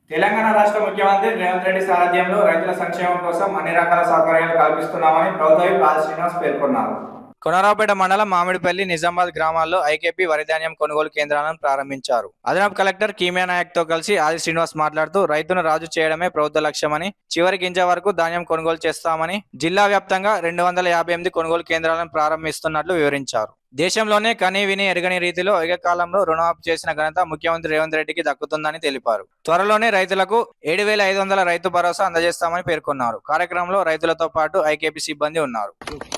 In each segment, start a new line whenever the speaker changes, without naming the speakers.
తెలంగాణ రాష్ట్ర ముఖ్యమంత్రి రేవంత్ రెడ్డి సారథ్యంలో రైతుల సంక్షేమం కోసం అన్ని రకాల సౌకర్యాలు కల్పిస్తున్నామని ప్రభుత్వ పాల్ శ్రీనివాస్ పేర్కొన్నారు కొనరావుపేట మండలం మామిడిపల్లి నిజామాబాద్ గ్రామాల్లో ఐకేపీ వరిధాన్యం కొనుగోలు కేంద్రాలను ప్రారంభించారు అదనపు కలెక్టర్ కీమియా నాయక్ తో కలిసి ఆది శ్రీనివాస్ మాట్లాడుతూ రైతును రాజు చేయడమే ప్రభుత్వ లక్ష్యమని చివరి గింజ వరకు ధాన్యం కొనుగోలు చేస్తామని జిల్లా వ్యాప్తంగా రెండు వందల యాభై ఎనిమిది కొనుగోలు కేంద్రాలను ప్రారంభిస్తున్నట్లు వివరించారు దేశంలోనే కని విని ఎరగని రీతిలో ఏకకాలంలో రుణమాఫీ చేసిన ఘనత ముఖ్యమంత్రి రేవంత్ రెడ్డికి దక్కుతుందని తెలిపారు త్వరలోనే రైతులకు ఏడు వేల ఐదు వందల రైతు భరోసా అందజేస్తామని పేర్కొన్నారు కార్యక్రమంలో రైతులతో పాటు ఐకేపీ సిబ్బంది ఉన్నారు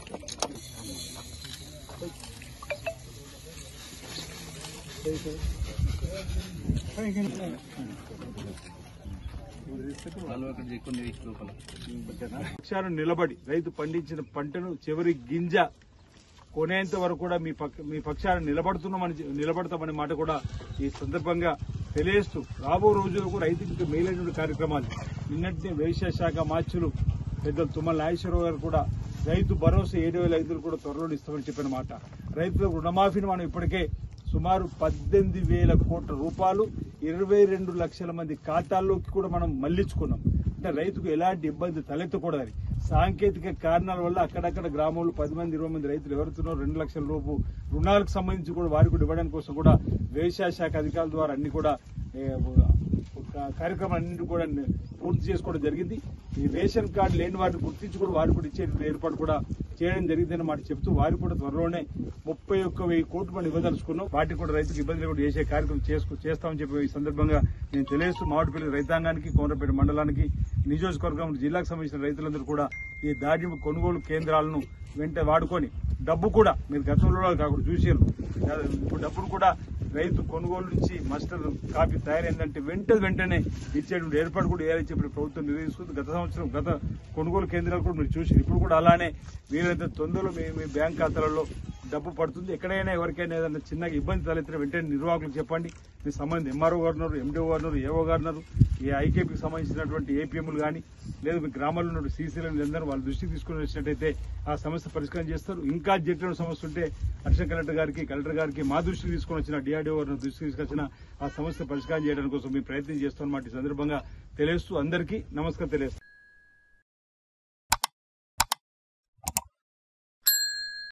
పక్షాన నిలబడి రైతు పండించిన పంటను చివరి గింజ కొనేంత వరకు కూడా మీ పక్క మీ పక్షాన నిలబడుతున్నామని నిలబడతామనే మాట కూడా ఈ సందర్భంగా తెలియజేస్తూ రాబో రోజులకు రైతులకు మేలైన కార్యక్రమాలు నిన్నటినే వ్యవసాయ శాఖ మార్చులు పెద్దలు తుమ్మల నాగేశ్వరరావు గారు కూడా రైతు భరోసా ఏడు వేల ఐదులు కూడా త్వరలో ఇస్తామని చెప్పిన మాట రైతులకు రుణమాఫీని మనం ఇప్పటికే సుమారు పద్దెనిమిది వేల కోట్ల రూపాయలు ఇరవై రెండు లక్షల మంది ఖాతాల్లోకి కూడా మనం మళ్లించుకున్నాం అంటే రైతుకు ఎలాంటి ఇబ్బంది తలెత్తకూడదని సాంకేతిక కారణాల వల్ల అక్కడక్కడ గ్రామంలో పది మంది ఇరవై మంది రైతులు ఎవరుతున్నారో రెండు లక్షల రూపు రుణాలకు సంబంధించి కూడా వారికి కూడా ఇవ్వడానికి కోసం కూడా వ్యవసాయ శాఖ అధికారుల ద్వారా అన్ని కూడా ఏ, ఒక కార్యక్రమాలన్నింటి కూడా పూర్తి చేసుకోవడం జరిగింది ఈ రేషన్ కార్డు లేని వారిని గుర్తించి కూడా వారికి కూడా ఇచ్చే ఏర్పాటు కూడా చేయడం జరిగిందని మాట చెప్తూ వారికి కూడా త్వరలోనే ముప్పై ఒక్క వెయ్యి కోట్లు మనం ఇవ్వదలుచుకున్నాం వాటికి కూడా రైతుకు ఇబ్బందులు కూడా చేసే కార్యక్రమం చేసుకు చేస్తామని చెప్పి ఈ సందర్భంగా నేను తెలియజేస్తూ మామిడిపల్లి రైతాంగానికి కోనరపేట మండలానికి నియోజకవర్గం జిల్లాకు సంబంధించిన రైతులందరూ కూడా ఈ ధాన్యం కొనుగోలు కేంద్రాలను వెంట వాడుకొని డబ్బు కూడా మీరు గతంలో కాకుండా చూసారు ఇప్పుడు డబ్బును కూడా రైతు కొనుగోలు నుంచి మస్టర్ కాపీ తయారైందంటే వెంట వెంటనే ఇచ్చేటువంటి ఏర్పాటు కూడా ఏదైతే ఇప్పుడు ప్రభుత్వం నిర్వహిస్తుంది గత సంవత్సరం గత కొనుగోలు కేంద్రాలు కూడా మీరు చూసి ఇప్పుడు కూడా అలానే వీలైతే తొందరలో మీ మీ బ్యాంక్ ఖాతాలలో డబ్బు పడుతుంది ఎక్కడైనా ఎవరికైనా ఏదైనా చిన్నగా ఇబ్బంది తలెత్తిన వెంటనే నిర్వాహకులకు చెప్పండి మీ సంబంధించి ఎంఆర్ఓ గారు ఉన్నారు ఎండిఓ గారు ఉన్నారు ఏఓ గారు ఉన్నారు ఈ ఐకేపీకి సంబంధించినటువంటి ఏపీఎంలు కానీ లేదా మీ గ్రామాల్లో ఉన్న సీసీలను అందరూ వాళ్ళ దృష్టికి తీసుకుని వచ్చినట్టయితే ఆ సమస్య పరిష్కారం చేస్తారు ఇంకా జటిలమైన సమస్య ఉంటే అడిషనల్ కలెక్టర్ గారికి కలెక్టర్ గారికి మా దృష్టికి తీసుకొని వచ్చిన డిఆర్డీఓ గారిని దృష్టికి తీసుకొచ్చిన ఆ సమస్య పరిష్కారం చేయడానికి కోసం మేము ప్రయత్నం చేస్తామన్నమాట ఈ సందర్భంగా తెలియజేస్తూ అందరికీ నమస్కారం తెలియజేస్తాం